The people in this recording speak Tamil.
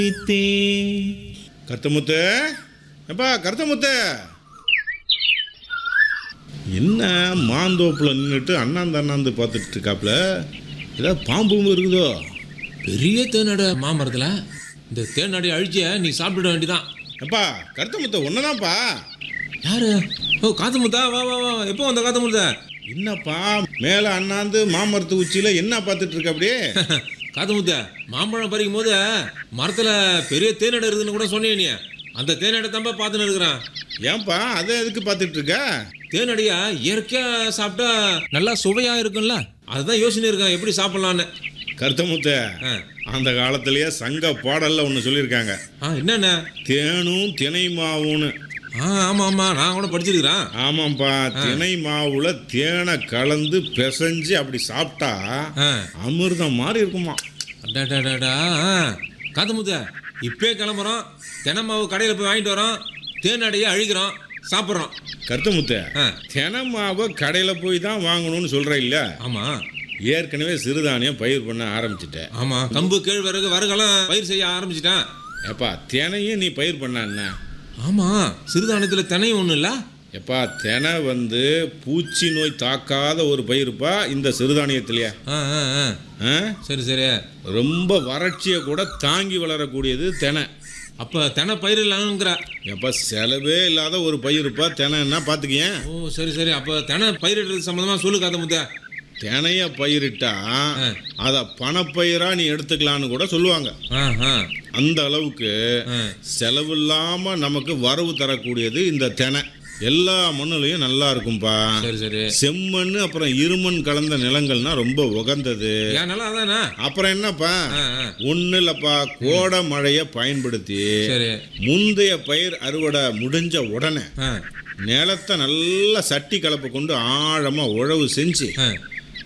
கருத்தமுத்து எப்பா கருத்தமுத்து என்ன மாந்தோப்பில் நின்றுட்டு அண்ணாந்து அண்ணாந்து பார்த்துட்டு இருக்காப்புல ஏதாவது பாம்பும் இருக்குதோ பெரிய தேனடை மாமரத்தில் இந்த தேனடை அழிச்ச நீ சாப்பிட வேண்டியதான் எப்பா கருத்தமுத்த ஒன்றுதான்ப்பா யாரு ஓ காத்து முத்தா வா வா வா எப்போ வந்த காத்து முத்தா என்னப்பா மேலே அண்ணாந்து மாமரத்து உச்சியில் என்ன பார்த்துட்டு இருக்க அப்படியே காத்து முத்தா மாம்பழம் பறிக்கும் போது மரத்தில் பெரிய தேனடை இருக்குதுன்னு கூட சொன்னீங்க நீ அந்த தேனடை தான்ப்பா பார்த்துன்னு இருக்கிறான் ஏன்பா அதை எதுக்கு பார்த்துட்டு இருக்க தேனடியா இயற்கையாக சாப்பிட்டா நல்லா சுவையாக இருக்கும்ல அதுதான் யோசனை இருக்கேன் எப்படி சாப்பிட்லான்னு கருத்தமுத்த ஆ அந்த காலத்திலேயே சங்க பாடல்ல ஒன்று சொல்லியிருக்காங்க ஆ என்னண்ணே தேனும் தினை மாவுன்னு ஆ ஆமாம் ஆமாம் நான் கூட படிச்சிருக்கிறேன் ஆமாம்ப்பா தினை மாவுல தேனை கலந்து பிசைஞ்சு அப்படி சாப்பிட்டா ஆ அமிர்தம் மாதிரி இருக்குமா அடாடாடாடா காத்து முத்த இப்பே கிளம்புறோம் தினமாவு கடையில் போய் வாங்கிட்டு வரோம் தேனடையை அழிக்கிறோம் சாப்பிட்றோம் கருத்தமுத்த ஆ தினை மாவை கடையில் போய் தான் வாங்கணும்னு சொல்ற இல்ல ஆமாம் ஏற்கனவே சிறுதானியம் பயிர் பண்ண ஆரம்பிச்சிட்டேன் ஆமாம் கம்பு கேழ்வரகு வரகெல்லாம் பயிர் செய்ய ஆரம்பிச்சிட்டேன் எப்பா தினையும் நீ பயிர் பண்ண என்ன ஆமாம் சிறுதானியத்தில் தினையும் ஒன்றும் இல்லை எப்பா தினை வந்து பூச்சி நோய் தாக்காத ஒரு பயிருப்பா இந்த சிறுதானியத்திலேயே ஆ ஆ ஆ ஆ? சரி சரி ரொம்ப வறட்சியை கூட தாங்கி வளரக்கூடியது தினை அப்போ தினை பயிர் இல்லைங்கிற எப்பா செலவே இல்லாத ஒரு பயிருப்பா தினைன்னா பார்த்துக்கியேன் ஓ சரி சரி அப்போ தினை பயிரிடுறது சம்மந்தமாக சொல்லு காத்து முத்த தினைய பயிரிட்டா அதை பணப்பயிரா நீ எடுத்துக்கலான்னு கூட சொல்லுவாங்க ஆ ஆ அந்த அளவுக்கு ஆ செலவில்லாம நமக்கு வரவு தரக்கூடியது இந்த தினை எல்லா மண்ணுலையும் நல்லா இருக்கும்பா சரி சரி செம்மண் அப்புறம் இருமண் கலந்த நிலங்கள்னா ரொம்ப உகந்தது ஏன் நல்லா அதானே அப்புறம் என்னப்பா ஆ ஆ ஒன்றும் இல்லைப்பா கோடை மழையை பயன்படுத்தி சரி முந்தைய பயிர் அறுவடை முடிஞ்ச உடனே ஆ நிலத்தை நல்லா சட்டி கலப்பை கொண்டு ஆழமாக உழவு செஞ்சு ஆ